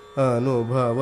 ಅನುಭವ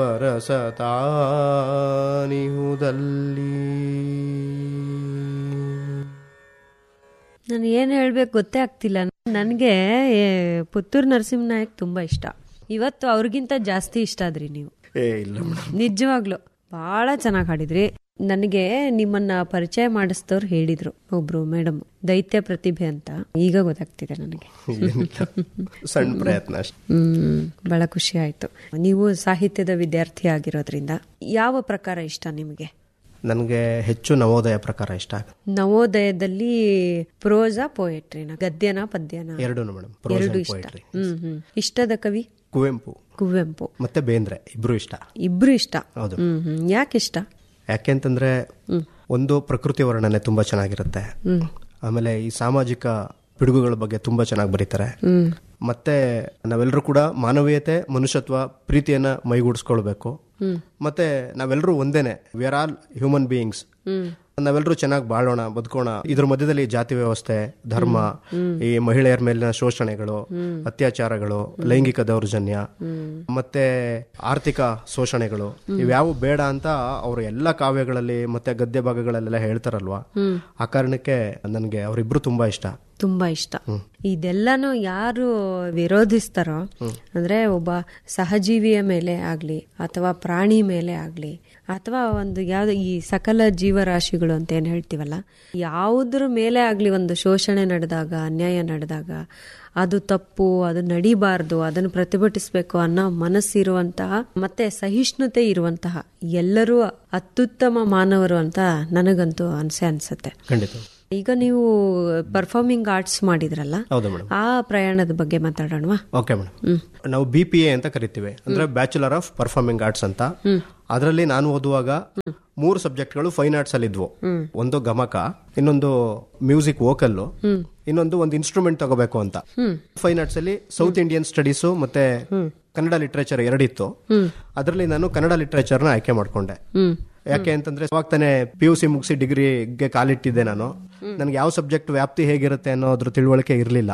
ರಸತಾನಿಹುದಲ್ಲಿ ನಾನು ಏನು ಹೇಳ್ಬೇಕು ಗೊತ್ತೇ ಆಗ್ತಿಲ್ಲ ನನಗೆ ಪುತ್ತೂರು ನರಸಿಂಹನಾಯಕ್ ತುಂಬಾ ಇಷ್ಟ ಇವತ್ತು ಅವ್ರಿಗಿಂತ ಜಾಸ್ತಿ ಇಷ್ಟ ಆದ್ರಿ ನೀವು ಏ ಇಲ್ಲ ಮೇಡಮ್ ನಿಜವಾಗ್ಲು ಬಹಳ ಚೆನ್ನಾಗಿ ಹಾಡಿದ್ರಿ ನನಗೆ ನಿಮ್ಮನ್ನ ಪರಿಚಯ ಮಾಡಿಸಿದವ್ರು ಹೇಳಿದ್ರು ಒಬ್ರು ಮೇಡಮ್ ದೈತ್ಯ ಪ್ರತಿಭೆ ಅಂತ ಈಗ ಗೊತ್ತಾಗ್ತಿದೆ ನನಗೆ ಏನಿಲ್ಲ ಸಣ್ಣ ಪ್ರಯತ್ನ ಅಷ್ಟೆ ಹ್ಮ್ ಬಹಳ ಖುಷಿ ಆಯ್ತು ನೀವು ಸಾಹಿತ್ಯದ ವಿದ್ಯಾರ್ಥಿ ಆಗಿರೋದ್ರಿಂದ ಯಾವ ಪ್ರಕಾರ ಇಷ್ಟ ನಿಮಗೆ ನನಗೆ ಹೆಚ್ಚು ನವೋದಯ ಪ್ರಕಾರ ಇಷ್ಟ ಆಗುತ್ತೆ ನವೋದಯದಲ್ಲಿ ಪ್ರೋಸಾ ಪೋಯಟ್ರಿನ ಗದ್ಯನ ಪದ್ಯನ ಎರಡೂ ಮೇಡಮ್ ಎರಡು ಇಷ್ಟ ಪೋಯಿಟ್ರಿ ಹ್ಮ್ ಹ್ಮ್ ಇಷ್ಟದ ಕವಿ ಕುವೆಂಪು ಕುವೆಂಪು ಮತ್ತೆ ಬೇಂದ್ರೆ ಇಬ್ರು ಇಷ್ಟ ಇಬ್ರು ಇಷ್ಟ ಹೌದು ಹ್ಮ್ ಹ್ಮ್ ಯಾಕೆ ಇಷ್ಟ ಯಾಕೆಂತಂದ್ರೆ ಒಂದು ಪ್ರಕೃತಿ ವರ್ಣನೆ ತುಂಬಾ ಚೆನ್ನಾಗಿರುತ್ತೆ ಆಮೇಲೆ ಈ ಸಾಮಾಜಿಕ ಪಿಡುಗುಗಳ ಬಗ್ಗೆ ತುಂಬಾ ಚೆನ್ನಾಗಿ ಬರೀತಾರೆ ಮತ್ತೆ ನಾವೆಲ್ಲರೂ ಕೂಡ ಮಾನವೀಯತೆ ಮನುಷ್ಯತ್ವ ಪ್ರೀತಿಯನ್ನ ಮೈಗೂಡಿಸ್ಕೊಳ್ಬೇಕು ಮತ್ತೆ ನಾವೆಲ್ಲರೂ ಒಂದೇನೆ we are all human beings ನಾವೆಲ್ಲರೂ ಚೆನ್ನಾಗಿ ಬಾಳೋಣ ಬದುಕೋಣ ಇದ್ರ ಮಧ್ಯದಲ್ಲಿ ಜಾತಿ ವ್ಯವಸ್ಥೆ ಧರ್ಮ ಈ ಮಹಿಳೆಯರ ಮೇಲಿನ ಶೋಷಣೆಗಳು ಅತ್ಯಾಚಾರಗಳು ಲೈಂಗಿಕ ದೌರ್ಜನ್ಯ ಮತ್ತೆ ಆರ್ಥಿಕ ಶೋಷಣೆಗಳು ಇವ್ಯಾವು ಬೇಡ ಅಂತ ಅವರು ಎಲ್ಲ ಕಾವ್ಯಗಳಲ್ಲಿ ಮತ್ತೆ ಗದ್ಯ ಭಾಗಗಳಲ್ಲೆಲ್ಲ ಹೇಳ್ತಾರಲ್ವಾ ಆ ಕಾರಣಕ್ಕೆ ನನಗೆ ಅವರಿಬ್ರು ತುಂಬಾ ಇಷ್ಟ ತುಂಬಾ ಇಷ್ಟ ಇದೆಲ್ಲಾನು ಯಾರು ವಿರೋಧಿಸ್ತಾರೋ ಅಂದ್ರೆ ಒಬ್ಬ ಸಹಜೀವಿಯ ಮೇಲೆ ಆಗ್ಲಿ ಅಥವಾ ಪ್ರಾಣಿ ಮೇಲೆ ಆಗ್ಲಿ ಅಥವಾ ಒಂದು ಯಾವ್ದು ಈ ಸಕಲ ಜೀವರಾಶಿಗಳು ಅಂತ ಏನ್ ಹೇಳ್ತೀವಲ್ಲ ಯಾವುದ್ರ ಮೇಲೆ ಆಗ್ಲಿ ಒಂದು ಶೋಷಣೆ ನಡೆದಾಗ ಅನ್ಯಾಯ ನಡೆದಾಗ ಅದು ತಪ್ಪು ಅದು ನಡಿಬಾರ್ದು ಅದನ್ನು ಪ್ರತಿಭಟಿಸಬೇಕು ಅನ್ನೋ ಮನಸ್ಸಿರುವಂತಹ ಮತ್ತೆ ಸಹಿಷ್ಣುತೆ ಇರುವಂತಹ ಎಲ್ಲರೂ ಅತ್ಯುತ್ತಮ ಮಾನವರು ಅಂತ ನನಗಂತೂ ಅನ್ಸೆ ಅನ್ಸುತ್ತೆ ಖಂಡಿತ ಈಗ ನೀವು ಪರ್ಫಾರ್ಮಿಂಗ್ ಆರ್ಟ್ಸ್ ಮಾಡಿದ್ರಲ್ಲ ಹೌದು ಮೇಡಮ್ ಆ ಪ್ರಯಾಣದ ಬಗ್ಗೆ ಮಾತಾಡೋಣವಾ ಓಕೆ ಮೇಡಮ್ ನಾವು ಬಿ ಪಿ ಎ ಅಂತ ಕರಿತೀವಿ ಅಂದ್ರೆ ಬ್ಯಾಚುಲರ್ ಆಫ್ ಪರ್ಫಾರ್ಮಿಂಗ್ ಆರ್ಟ್ಸ್ ಅಂತ ಅದರಲ್ಲಿ ನಾನು ಓದುವಾಗ ಮೂರು ಸಬ್ಜೆಕ್ಟ್ಗಳು ಫೈನ್ ಆರ್ಟ್ಸ್ ಅಲ್ಲಿ ಇದ್ವು ಒಂದು ಗಮಕ ಇನ್ನೊಂದು ಮ್ಯೂಸಿಕ್ ವೋಕಲ್ ಇನ್ನೊಂದು ಒಂದು ಇನ್ಸ್ಟ್ರೂಮೆಂಟ್ ತಗೋಬೇಕು ಅಂತ ಫೈನ್ ಆರ್ಟ್ಸ್ ಅಲ್ಲಿ ಸೌತ್ ಇಂಡಿಯನ್ ಸ್ಟಡೀಸ್ ಮತ್ತೆ ಕನ್ನಡ ಲಿಟ್ರೇಚರ್ ಎರಡಿತ್ತು ಅದರಲ್ಲಿ ನಾನು ಕನ್ನಡ ಲಿಟ್ರೇಚರ್ ನ ಆಯ್ಕೆ ಮಾಡ್ಕೊಂಡೆ ಯಾಕೆ ಅಂತಂದ್ರೆ ಅವಾಗ ತಾನೇ ಪಿ ಯು ಸಿ ಮುಗಿಸಿ ಡಿಗ್ರಿಗೆ ಕಾಲಿಟ್ಟಿದ್ದೆ ನಾನು ನನಗೆ ಯಾವ ಸಬ್ಜೆಕ್ಟ್ ವ್ಯಾಪ್ತಿ ಹೇಗಿರುತ್ತೆ ಅನ್ನೋದ್ರ ತಿಳುವಳಿಕೆ ಇರಲಿಲ್ಲ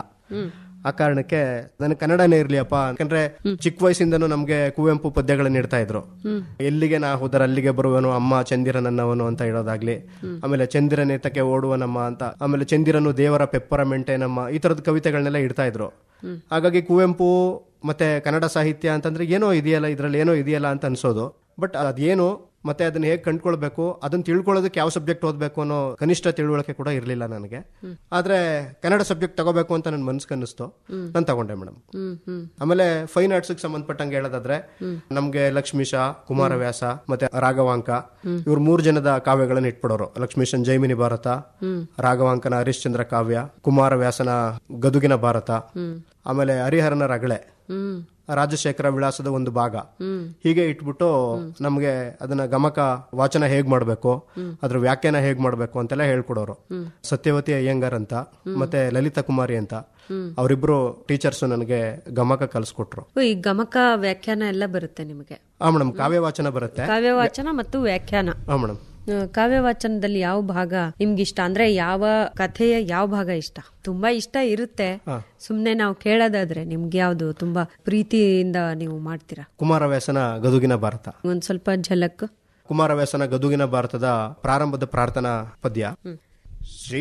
ಆ ಕಾರಣಕ್ಕೆ ನನಗೆ ಕನ್ನಡನೇ ಇರ್ಲಿಯಪ್ಪ ಯಾಕಂದ್ರೆ ಚಿಕ್ಕ ವಯಸ್ಸಿಂದನೂ ನಮ್ಗೆ ಕುವೆಂಪು ಪದ್ಯಗಳನ್ನ ಇಡ್ತಾ ಇದ್ರು ಎಲ್ಲಿಗೆ ನಾ ಹೋದರ ಅಲ್ಲಿಗೆ ಬರುವನು ಅಮ್ಮ ಚಂದಿರ ನನ್ನವನು ಅಂತ ಹೇಳೋದಾಗ್ಲಿ ಆಮೇಲೆ ಚಂದಿರನೇತಕ್ಕೆ ಓಡುವ ನಮ್ಮ ಅಂತ ಆಮೇಲೆ ಚಂದಿರನು ದೇವರ ಪೆಪ್ಪರ ಮೆಂಟೆ ನಮ್ಮ ಈ ತರದ ಕವಿತೆಗಳನ್ನೆಲ್ಲ ಇಡ್ತಾ ಇದ್ರು ಹಾಗಾಗಿ ಕುವೆಂಪು ಮತ್ತೆ ಕನ್ನಡ ಸಾಹಿತ್ಯ ಅಂತಂದ್ರೆ ಏನೋ ಇದೆಯಲ್ಲ ಇದ್ರಲ್ಲಿ ಏನೋ ಇದೆಯಲ್ಲ ಅಂತ ಅನ್ಸೋದು ಬಟ್ ಅದೇನು ಮತ್ತೆ ಅದನ್ನ ಹೇಗೆ ಕಂಡ್ಕೊಳ್ಬೇಕು ಅದನ್ನ ತಿಳ್ಕೊಳ್ಳೋದಕ್ಕೆ ಯಾವ ಸಬ್ಜೆಕ್ಟ್ ಓದಬೇಕು ಅನ್ನೋ ಕನಿಷ್ಠ ತಿಳುವಳಿಕೆ ಕೂಡ ಇರಲಿಲ್ಲ ನನಗೆ ಆದ್ರೆ ಕನ್ನಡ ಸಬ್ಜೆಕ್ಟ್ ತಗೋಬೇಕು ಅಂತ ನನ್ನ ಮನ್ಸಿಗೆ ಅನ್ನಿಸ್ತು ನಾನು ತಗೊಂಡೆ ಮೇಡಮ್ ಆಮೇಲೆ ಫೈನ್ ಆರ್ಟ್ಸ್ ಸಂಬಂಧಪಟ್ಟಂಗೆ ಹೇಳೋದಾದ್ರೆ ನಮ್ಗೆ ಲಕ್ಷ್ಮೀಶ ಕುಮಾರವ್ಯಾಸ ಮತ್ತೆ ರಾಘವಾಂಕ ಇವ್ರು ಮೂರು ಜನದ ಕಾವ್ಯಗಳನ್ನ ಇಟ್ಬಿಡೋರು ಲಕ್ಷ್ಮೀಶನ್ ಜೈಮಿನಿ ಭಾರತ ರಾಘವಾಂಕನ ಹರಿಶ್ಚಂದ್ರ ಕಾವ್ಯ ಕುಮಾರವ್ಯಾಸನ ಗದುಗಿನ ಭಾರತ ಆಮೇಲೆ ಹರಿಹರನ ರಗಳೆ ರಾಜಶೇಖರ ವಿಳಾಸದ ಒಂದು ಭಾಗ ಹೀಗೆ ಇಟ್ಬಿಟ್ಟು ನಮ್ಗೆ ಅದನ್ನ ಗಮಕ ವಾಚನ ಹೇಗ್ ಮಾಡ್ಬೇಕು ಅದ್ರ ವ್ಯಾಖ್ಯಾನ ಹೇಗ್ ಮಾಡ್ಬೇಕು ಅಂತೆಲ್ಲ ಹೇಳ್ಕೊಡೋರು ಸತ್ಯವತಿ ಅಯ್ಯಂಗಾರ್ ಅಂತ ಮತ್ತೆ ಲಲಿತಾ ಕುಮಾರಿ ಅಂತ ಅವರಿಬ್ರು ಟೀಚರ್ಸ್ ನನಗೆ ಗಮಕ ಕಲಿಸ್ಕೊಟ್ರು ಓ, ಈ ಗಮಕ ವ್ಯಾಖ್ಯಾನ ಎಲ್ಲ ಬರುತ್ತೆ ನಿಮಗೆ ಆ ಮೇಡಮ್ ಕಾವ್ಯ ವಾಚನ ಬರುತ್ತೆ ಕಾವ್ಯವಾಚನ ಮತ್ತು ವ್ಯಾಖ್ಯಾನ ಹಾ ಮೇಡಮ್ ಆ, ಕಾವ್ಯವಾಚನದಲ್ಲಿ ಯಾವ ಭಾಗ ನಿಮ್ಗೆ ಇಷ್ಟ ಅಂದ್ರೆ ಯಾವ ಕಥೆಯ ಯಾವ ಭಾಗ ಇಷ್ಟ ತುಂಬಾ ಇಷ್ಟ ಇರುತ್ತೆ ಸುಮ್ನೆ ನಾವು ಕೇಳೋದಾದ್ರೆ ನಿಮ್ಗೆ ಯಾವ್ದು ತುಂಬಾ ಪ್ರೀತಿಯಿಂದ ನೀವು ಮಾಡ್ತೀರಾ ಕುಮಾರವ್ಯಾಸನ ಗದುಗಿನ ಭಾರತ ಒಂದ್ ಸ್ವಲ್ಪ ಝಲಕ್ ಕುಮಾರವ್ಯಾಸನ ಗದುಗಿನ ಭಾರತದ ಪ್ರಾರಂಭದ ಪ್ರಾರ್ಥನಾ ಪದ್ಯ ಶ್ರೀ